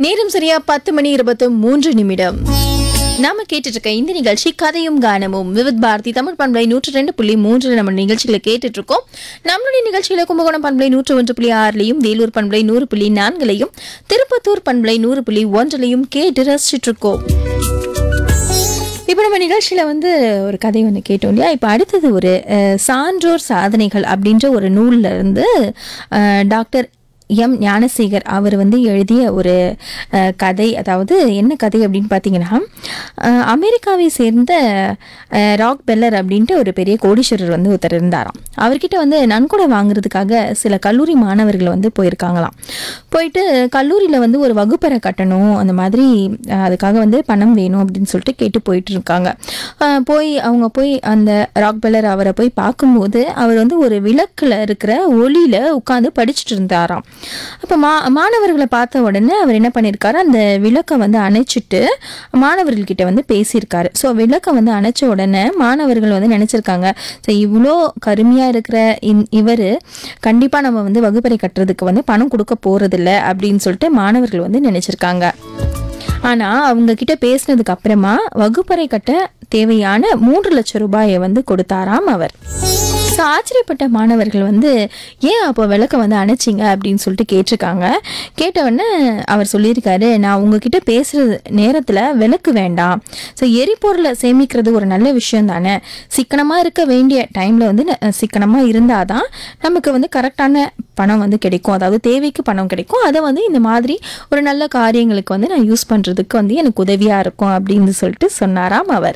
நேரம் சரியா பத்து மணி இருபத்து மூன்று நிமிடம் நாம கேட்டுட்டு இருக்க இந்த நிகழ்ச்சி கதையும் கானமும் விவித் பாரதி தமிழ் பண்பலை நூற்று ரெண்டு புள்ளி மூன்று நம்ம நிகழ்ச்சிகளை கேட்டுட்டு இருக்கோம் நம்மளுடைய நிகழ்ச்சியில கும்பகோணம் பண்பலை நூற்று ஒன்று புள்ளி ஆறுலையும் வேலூர் பண்பலை நூறு புள்ளி நான்குலையும் திருப்பத்தூர் பண்பலை நூறு புள்ளி ஒன்றுலையும் கேட்டு ரசிச்சுட்டு இருக்கோம் இப்போ நம்ம நிகழ்ச்சியில் வந்து ஒரு கதை ஒன்று கேட்டோம் இல்லையா இப்போ அடுத்தது ஒரு அஹ், சான்றோர் சாதனைகள் அப்படின்ற ஒரு நூல்ல இருந்து அஹ், டாக்டர் எம் ஞானசேகர் அவர் வந்து எழுதிய ஒரு அஹ், கதை அதாவது என்ன கதை அப்படின்னு பார்த்தீங்கன்னா அஹ், அமெரிக்காவை சேர்ந்த அஹ், ராக் பெல்லர் அப்படின்ட்டு ஒரு பெரிய கோடீஸ்வரர் வந்து ஒருத்தர் இருந்தாராம் அவர்கிட்ட வந்து நன்கொடை வாங்குறதுக்காக சில கல்லூரி மாணவர்கள் வந்து போயிருக்காங்களாம் போயிட்டு கல்லூரியில் வந்து ஒரு வகுப்பறை கட்டணும் அந்த மாதிரி அஹ், அதுக்காக வந்து பணம் வேணும் அப்படின்னு சொல்லிட்டு கேட்டு போயிட்டு இருக்காங்க அஹ், போய் அவங்க போய் அந்த ராக் பெல்லர் அவரை போய் பார்க்கும்போது அவர் வந்து ஒரு விளக்குல இருக்கிற ஒளியில உட்காந்து படிச்சுட்டு இருந்தாராம் அப்போ மா மாணவர்களை பார்த்த உடனே அவர் என்ன பண்ணியிருக்காரு அந்த விளக்கை வந்து அணைச்சிட்டு மாணவர்கள்கிட்ட வந்து பேசியிருக்காரு ஸோ விளக்கை வந்து அணைச்ச உடனே மாணவர்கள் வந்து நினச்சிருக்காங்க ஸோ இவ்வளோ கருமையாக இருக்கிற இந் இவர் கண்டிப்பாக நம்ம வந்து வகுப்பறை கட்டுறதுக்கு வந்து பணம் கொடுக்க போகிறதில்ல அப்படின்னு சொல்லிட்டு மாணவர்கள் வந்து நினச்சிருக்காங்க ஆனால் அவங்க கிட்ட பேசினதுக்கு அப்புறமா வகுப்பறை கட்ட தேவையான மூன்று லட்சம் ரூபாயை வந்து கொடுத்தாராம் அவர் ஸோ ஆச்சரியப்பட்ட மாணவர்கள் வந்து ஏன் அப்போ விளக்க வந்து அணைச்சிங்க அப்படின்னு சொல்லிட்டு கேட்டிருக்காங்க கேட்டவுடனே அவர் சொல்லியிருக்காரு நான் உங்ககிட்ட பேசுகிற நேரத்தில் விளக்கு வேண்டாம் ஸோ எரிபொருளை சேமிக்கிறது ஒரு நல்ல விஷயம் தானே சிக்கனமாக இருக்க வேண்டிய டைமில் வந்து சிக்கனமாக இருந்தால் தான் நமக்கு வந்து கரெக்டான பணம் வந்து கிடைக்கும் அதாவது தேவைக்கு பணம் கிடைக்கும் அதை வந்து இந்த மாதிரி ஒரு நல்ல காரியங்களுக்கு வந்து நான் யூஸ் பண்ணுறதுக்கு வந்து எனக்கு உதவியாக இருக்கும் அப்படின்னு சொல்லிட்டு சொன்னாராம் அவர்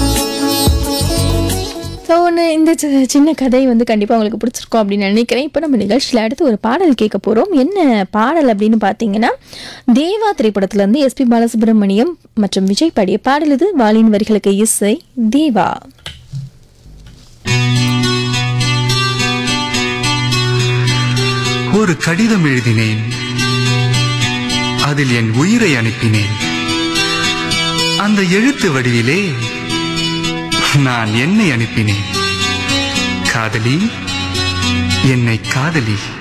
ஸோ ஒன்று இந்த சி- சின்ன கதை வந்து கண்டிப்பாக உங்களுக்கு பிடிச்சிருக்கும் அப்படின்னு நினைக்கிறேன் இப்போ நம்ம நிகழ்ச்சியில் அடுத்து ஒரு பாடல் கேட்க போகிறோம் என்ன பாடல் அப்படின்னு பார்த்தீங்கன்னா தேவா திரைப்படத்துலேருந்து எஸ்பி பாலசுப்ரமணியம் மற்றும் விஜய் பாடிய பாடல் இது வாலின் வரிகளுக்கு இசை தேவா ஒரு கடிதம் எழுதினேன் அதில் என் உயிரை அனுப்பினேன் அந்த எழுத்து வடிவிலே நான் என்னை அனுப்பினேன் காதலி என்னை காதலி